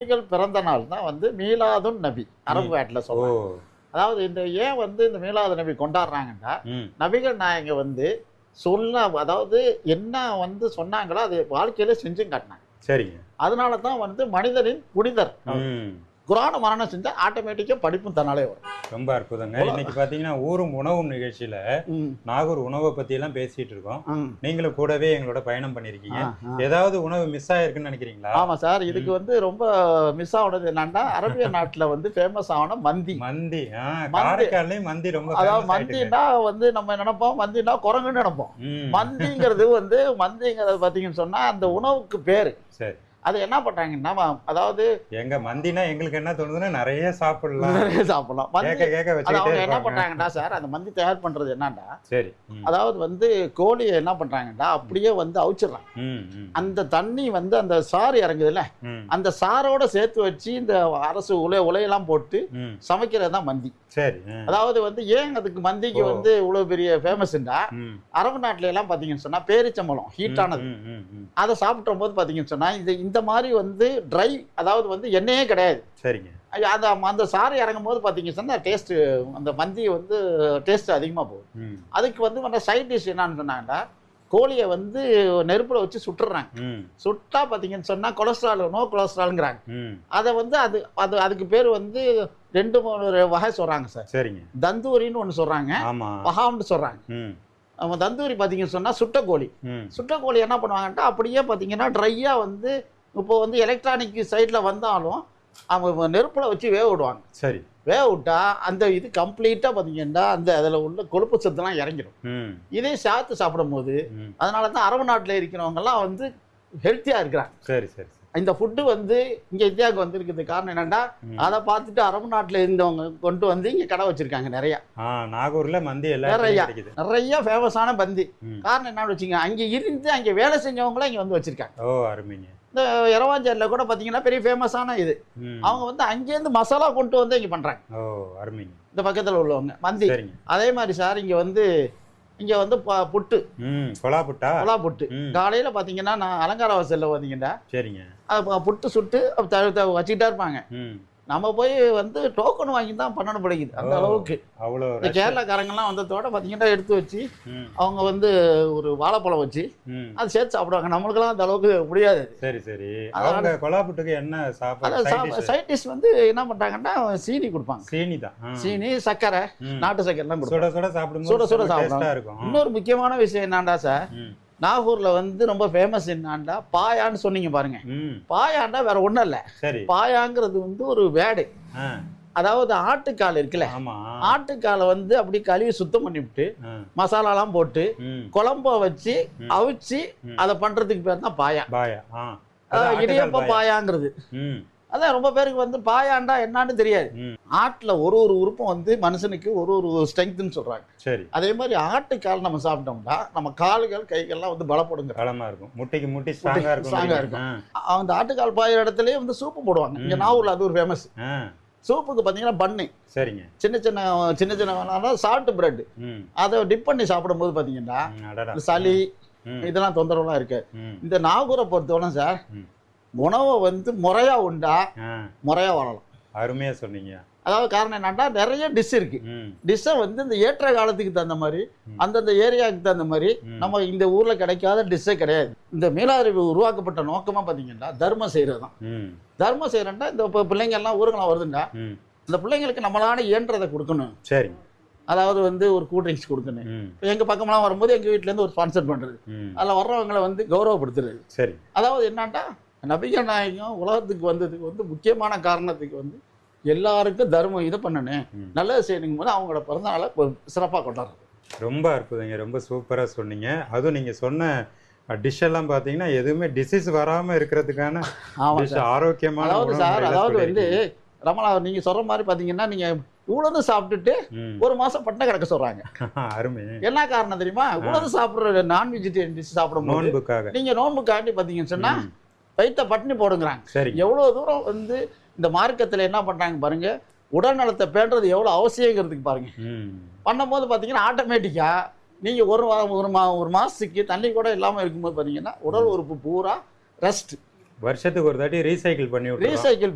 நபிகள் பிறந்த நாள் தான் வந்து மீலாதுன் நபி அரபு நாட்டில் ஓ சொல்லுவாங்க அதாவது இந்த ஏன் வந்து இந்த மீலாது நபி கொண்டாடுறாங்கன்னா ம் நபிகள் நாயங்க வந்து சொல்ல அதாவது என்ன வந்து சொன்னாங்களோ அதை வாழ்க்கையில செஞ்சும் காட்டினாங்க சரிங்க அதனால தான் வந்து மனிதனின் புனிதர் ம் குரான மரணம் செஞ்சா ஆட்டோமேட்டிக்கா படிப்பும் தன்னாலே வரும் ரொம்ப அற்புதங்க இன்னைக்கு பாத்தீங்கன்னா ஊரும் உணவும் நிகழ்ச்சியில ம், நாகூர் உணவை பத்தி எல்லாம் பேசிட்டு இருக்கோம் ம். நீங்களும் கூடவே எங்களோட பயணம் பண்ணிருக்கீங்க ஆ, ஆ. ஏதாவது உணவு மிஸ் ஆயிருக்குன்னு நினைக்கிறீங்களா ஆமா சார் இதுக்கு வந்து ரொம்ப மிஸ் ஆனது என்னன்னா அரபிய நாட்டுல வந்து ஃபேமஸ் ஆன மந்தி மந்தி ஆ, மந்தி. காரைக்கால்லையும் மந்தி ரொம்ப அதாவது famous ஆயிட்டுங்க. மந்தினா வந்து நம்ம நினைப்போம் மந்தினா குரங்குன்னு நினைப்போம் ம், மந்திங்கிறது வந்து மந்திங்கிறது பாத்தீங்கன்னு சொன்னா அந்த உணவுக்கு பேரு சரி அது என்ன பண்றாங்கன்னா ம- அதாவது எங்க மந்தினா எங்களுக்கு என்ன தோணுதுன்னா நிறைய சாப்பிடலாம் நிறைய சாப்பிடலாம் மந்தி கேட்க கேட்க அது வச்சுக்கிட்டே அவங்க என்ன இருப்பாங்க பண்றாங்கன்னா சார் அந்த மந்தி தயார் பண்றது என்னன்னா சரி ம், அதாவது வந்து கோழியை என்ன பண்றாங்கன்னா அப்படியே வந்து அவிச்சிடுறாங்க ம், ம், அந்த தண்ணி வந்து அந்த சாறு இறங்குதுல்ல ம், அந்த சாரோட சேர்த்து வச்சு இந்த அரசு உலை உலையெல்லாம் போட்டு ம், சமைக்கிறது தான் மந்தி சரி ம், அதாவது வந்து ஏன் அதுக்கு மந்திக்கு ஓ. வந்து இவ்வளவு பெரிய ஃபேமஸ்ண்டா ம், அரபு நாட்டுல எல்லாம் பாத்தீங்கன்னு சொன்னா பேரிச்சம்பழம் ஹீட்டானது ம், ம், ம், அதை சாப்பிட்ட போது பாத்தீங்கன்னு சொன்னா இது இந்த மாதிரி வந்து ட்ரை அதாவது வந்து எண்ணெயே கிடையாது சரிங்க ஐயா, அந்த அந்த சாறு இறங்கும் போது பாத்தீங்கன்னு சொன்னா டேஸ்ட் அந்த மந்தி வந்து டேஸ்ட் அதிகமா போகும் ம், அதுக்கு வந்து வந்து சைட் டிஷ் என்னன்னு சொன்னாங்கன்னா கோழியை வந்து நெருப்புல வச்சு சுட்டுறாங்க ம், சுட்டா பாத்தீங்கன்னு சொன்னா கொலஸ்ட்ரால் நோ கொலஸ்ட்ரால்ங்கிறாங்க ம், அதை வந்து அது அது அதுக்கு பேர் வந்து ரெண்டு மூணு வகை சொல்றாங்க சார் சரிங்க தந்தூரின்னு ஒன்று சொல்றாங்க ஆமா பகாம்னு சொல்றாங்க ம், அவங்க தந்தூரி பார்த்தீங்கன்னு சொன்னா சுட்ட கோழி ம், சுட்ட கோழி என்ன பண்ணுவாங்கன்னா அப்படியே பார்த்தீங்கன்னா ட்ரையா வந்து இப்போ வந்து எலக்ட்ரானிக் சைடில் வந்தாலும் அவங்க நெருப்புல வச்சு வேக விடுவாங்க சரி வேக விட்டா அந்த இது கம்ப்ளீட்டாக பார்த்தீங்கன்னா அந்த அதில் உள்ள கொழுப்பு சத்துலாம் இறங்கிடும் ம், இதே சாத்து சாப்பிடும்போது ம், அதனால தான் அரபு நாட்டில் இருக்கிறவங்கெல்லாம் வந்து ஹெல்த்தியாக இருக்கிறாங்க சரி சரி சரி இந்த ஃபுட்டு வந்து இங்கே இந்தியாவுக்கு வந்திருக்கிறது காரணம் என்னன்னா ம். அதை பார்த்துட்டு அரபு நாட்டில் இருந்தவங்க கொண்டு வந்து இங்கே கடை வச்சிருக்காங்க நிறைய ஆ நாகூர்ல மந்தி எல்லாம் நிறையா. கிடைக்குது நிறைய ஃபேமஸான பந்தி ம். காரணம் என்னன்னு வச்சுங்க அங்கே இருந்து அங்கே வேலை செஞ்சவங்களும் இங்கே வந்து வச்சிருக்காங்க ஓ அருமைங்க இந்த இரவாஞ்சேரியில் கூட பார்த்தீங்கன்னா பெரிய ஃபேமஸான இது ம், அவங்க வந்து அங்கேருந்து மசாலா கொண்டு வந்து இங்கே பண்ணுறாங்க ஓ அருமைங்க இந்த பக்கத்தில் உள்ளவங்க மந்தி சரிங்க அதே மாதிரி சார் இங்கே வந்து இங்கே வந்து ப- புட்டு ம் கொலா புட்டா கொலா புட்டு ம், காலையில் பார்த்தீங்கன்னா நான் அலங்கார வாசலில் பார்த்தீங்கன்னா சரிங்க அது ப- புட்டு சுட்டு அப்ப த- த- வச்சுக்கிட்டே இருப்பாங்க ம் நம்ம போய் வந்து டோக்கன் வாங்கி தான் பண்ணணும் பிடிக்குது அந்த ஓ. அளவுக்கு அவ்வளோ இந்த rush. கேரளாக்காரங்கெல்லாம் வந்ததோட பார்த்தீங்கன்னா எடுத்து வச்சு ம் அவங்க வந்து ஒரு வாழைப்பழம் வச்சு ம் அது சேர்த்து சாப்பிடுவாங்க நம்மளுக்கெல்லாம் அந்த அளவுக்கு முடியாது சரி சரி அதனால- அவங்க கொலா புட்டுக்கு என்ன சாப்பாடு side அதான் dish? சைட் டிஷ் வந்து என்ன பண்றாங்கன்னா சீனி கொடுப்பாங்க சீனி தான் ஆ. சீனி சர்க்கரை ம். நாட்டு சர்க்கரைலாம் கொடுப்பாங்க சுட சுட சாப்பிடும்போது சுட சுட செம்ம taste-ஆ சாப்பிடலாம். இருக்கும் இன்னொரு முக்கியமான விஷயம் என்னண்டா சார் ம் நாகூர்ல வந்து ரொம்ப ஃபேமஸ் என்னாண்டா பாயான்னு சொன்னீங்க பாருங்க ம் பாயாண்டா வேற ஒண்ணும் இல்ல சரி பாயாங்கிறது வந்து ஒரு வேடு ஆ அதாவது ஆட்டுக்கால் இருக்குல்ல ஆமா ஆட்டுக்காலை வந்து அப்படி கழுவி சுத்தம் பண்ணிவிட்டு ஆ. மசாலாலாம் போட்டு ம் குழம்ப வச்சு ம். அவிச்சு ம். அதை பண்றதுக்கு பேர் தான் பாயா பாயா ஆ அது அதாவது ஆட்டுக்கால் இடியப்ப பாயா. பாயாங்கிறது ம் அதான் ரொம்ப பேருக்கு வந்து பாயாண்டா என்னன்னு தெரியாது ம் ஆட்டுல ஒரு ஒரு உறுப்பும் வந்து மனுஷனுக்கு ஒரு ஒரு ஸ்ட்ரென்த்னு சொல்றாங்க சரி அதே மாதிரி ஆட்டுக்கால் நம்ம சாப்பிட்டோம்னா நம்ம கால்கள் கைகள்லாம் வந்து பலப்படுங்க பலமா இருக்கும் முட்டைக்கு முட்டி ஸ்ட்ராங்கா strong ஆ இருக்கும் இருக்கும். அந்த ஆட்டுக்கால் பாய இடத்துலயே வந்து சூப்பு போடுவாங்க இங்க ம். நாகூர்ல அது ஒரு ஃபேமஸ் ஆ சூப்புக்கு பாத்தீங்கன்னா பண்ணு சரிங்க சின்ன சின்ன சின்ன சின்ன சால்ட் பிரெட் ம் அதை டிப் பண்ணி சாப்பிடும்போது பாத்தீங்கன்னா ம், அடடா இந்த சளி ம் இதெல்லாம் தொந்தரவுலாம் இருக்கு ம் இந்த நாகூரை பொறுத்தவரை சார் ம். உணவை வந்து முறையா உண்டா ஆ முறையா வாழலாம் அருமையா சொன்னீங்க அதாவது காரணம் என்னன்னா நிறைய டிஷ் இருக்கு ம் டிஷ்ஷை வந்து இந்த ஏற்ற காலத்துக்கு தகுந்த மாதிரி ம். அந்தந்த ஏரியாவுக்கு தகுந்த மாதிரி ம். நம்ம இந்த ஊர்ல கிடைக்காத டிஷ்ஷே கிடையாது இந்த மீளாறிவு உருவாக்கப்பட்ட நோக்கமா பாத்தீங்கன்னா தர்மம் செய்யறது தான் ம் தர்மம் செய்யறேன்டா இந்த இப்போ பிள்ளைங்க எல்லாம் ஊருங்களாம் வருதுண்டா ம் இந்த பிள்ளைங்களுக்கு நம்மளால இயன்றதை கொடுக்கணும் சரிங்க அதாவது வந்து ஒரு கூல் ட்ரிங்க்ஸ் கொடுக்கணும் ம் இப்போ எங்க பக்கம்லாம் வரும்போது எங்க வீட்ல இருந்து ஒரு ஸ்பான்சர் பண்றது ம் அதில் வர்றவங்களை வந்து கௌரவப்படுத்துறது சரி அதாவது என்னன்னா நபிகள் நாயகம் உலகத்துக்கு வந்ததுக்கு வந்து முக்கியமான காரணத்துக்கு வந்து எல்லாருக்கும் தர்மம் இது பண்ணணும் ம். நல்லது செய்யணும் போது அவங்களோட பிறந்தநாளை சிறப்பாக கொண்டாடுறது ரொம்ப அற்புதங்க ரொம்ப சூப்பரா சொன்னீங்க அதுவும் நீங்க சொன்ன டிஷ் எல்லாம் பாத்தீங்கன்னா எதுவுமே டிசீஸ் வராம இருக்கிறதுக்கான ஆமாம் dish, சார் ஆரோக்கியமான அதாவது உணவு சார் முறையில அதாவது வந்து சொல்லியிருக்கீங்க. ரமலா நீங்க சொல்ற மாதிரி பாத்தீங்கன்னா நீங்க உணவு சாப்பிட்டுட்டு ம். ஒரு மாசம் பட்டை கிடக்க சொல்றாங்க அருமை என்ன காரணம் தெரியுமா உணவு சாப்பிடுற நான் வெஜிடேரியன் டிஷ் சாப்பிடும்போது நோன்புக்காக நீங்க நோன்பு காட்டி பாத்தீங்கன்னு சொன்னா ம். வயிற்ற பட்டினி போடுங்கிறாங்க சரிங்க எவ்வளவு தூரம் வந்து இந்த மார்க்கத்துல என்ன பண்றாங்க பாருங்க உடல் நலத்தை பேணுறது எவ்வளவு அவசியங்கிறதுக்கு பாருங்க ம் பண்ணும்போது பார்த்தீங்கன்னா ஆட்டோமேட்டிக்காக நீங்கள் ஒரு வா- ஒரு மா ஒரு மாதத்துக்கு தண்ணி கூட இல்லாமல் இருக்கும்போது பார்த்தீங்கன்னா உடல் உறுப்பு பூரா ரெஸ்ட் வருஷத்துக்கு ஒரு தாட்டி ரீசைக்கிள் பண்ணி விட்டுறோம் ரீசைக்கிள்